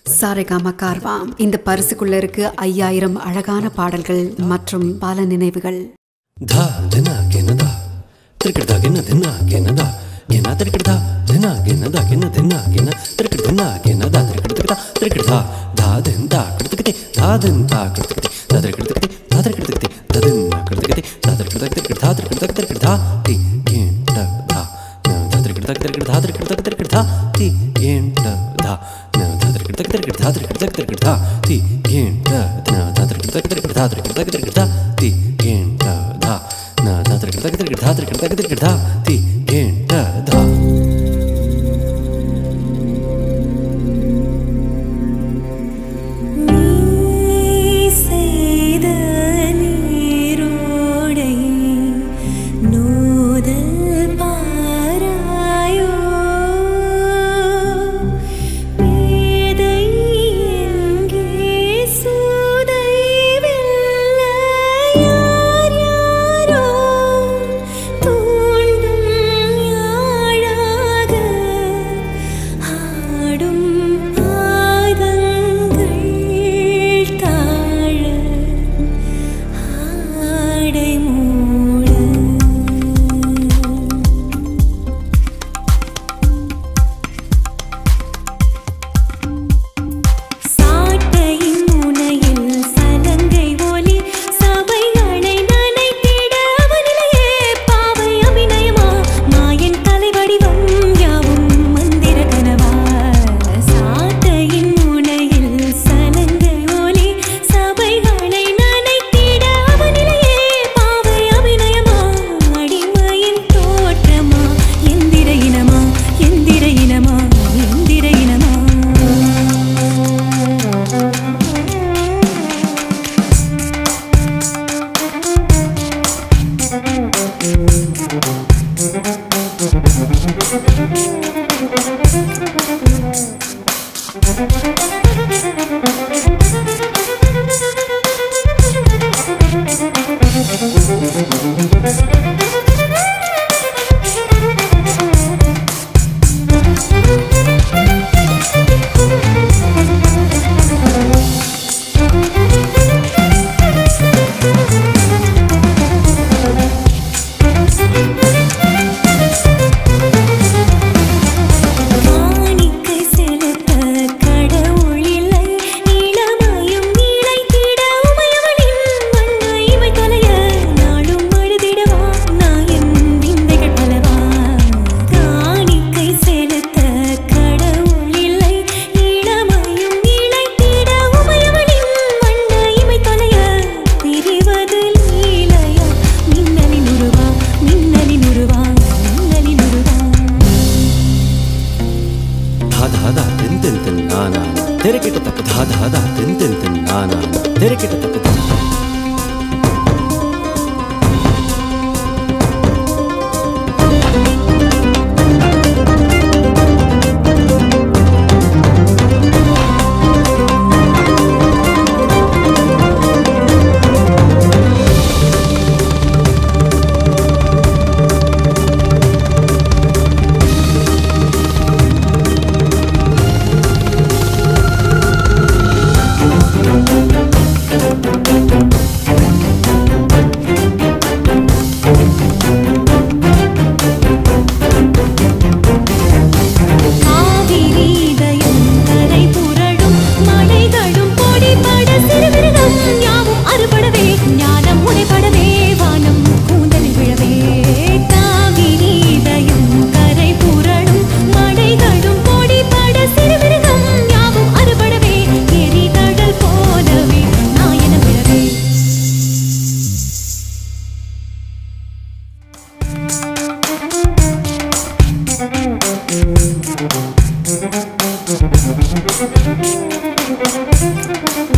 சாரேகாமா கார்வாம் இந்த பரிசுக்குள்ள இருக்கு ஐயாயிரம் அழகான பாடல்கள் மற்றும் பல நினைவுகள் धा धिना गिन धा त्रिकट धा गिन धिना गिन धा गिना त्रिकट धा धिना गिन धा गिन धिना गिन त्रिकट धिना गिन धा त्रिकट त्रिकट त्रिकट धा धा धिन धा कृतकते धा धिन धा कृतकते धा त्रिकट त्रिकते धा त्रिकट त्रिकते धा धिन कृतकते धा त्रिकट त्रिकट धा त्रिकट त्रिकट धा ति गिन धा धा धा त्रिकट त्रिकट धा त्रिकट त्रिकट धा ति गिन धा धा धा त्रिकट त्रिकट धा त्रिकट त्रिकट धा ति गिन धा धा त्रिकट त्रिकट धा त्रिकट त्रिकट धा ति गिन धा धा na da da da da da da da da da da ti gen da da நீ செய்த நீரோடை நோதல் பாராயோ பேதை எங்கே சூதை வெல்ல யார் யாரோ தூண்டும் யாழாக ஆடும் பாதங்கள் தாழ ஆடை மூட சாட்டையின் முனையில் சலங்கை ஒலி சபைகளை நனைத்திட அவனிலையே பாவை அபிநயமா மாயன் தலைவடிவம் யாவும் மந்திர கனவா சாட்டையின் முனையில் சலங்கை ஒலி சபைகளை நனைத்திட அவனிலையே பாவை அபிநயமா அடிமையின் தோற்றமா எந்திர இனமா எந்திர இனமா எந்திர இனமா மாணிக்கை செலுத்த கடவுள் இல்லை இளமையும் இழைத்திட உமையவளின் வண்ண இமை கலைய நாளும் அழுதிடவா நாயன் விந்தைகள் பலவா காணிக்கை செலுத்த கடவுள் இல்லை இளமையும் இழைத்திட உமையவளின் வண்ண இமை கலைய பிரிவது லீலையா மின்னலின் உருவா மின்னலின் உருவா மின்னலின் உருவா धा धा धा तिन तिन तिन ना ना तेरे किट तक धा धा धा तिन तिन तिन ना ना तेरे किट तक धा காவிரிதயம் கரை புரளும் மலைகளும் பொடிபட சிறுவிருகம் யாவும் அறுபடவே ஞானம் உடைபடவே வானம் கூந்தலில் விழவே காவிரிதயம் கரை புரளும் மலைகளும் பொடிபட சிறுவிருகம் யாவும் அறுபடவே எரிதழல் போலவே நாயன விழவே Thank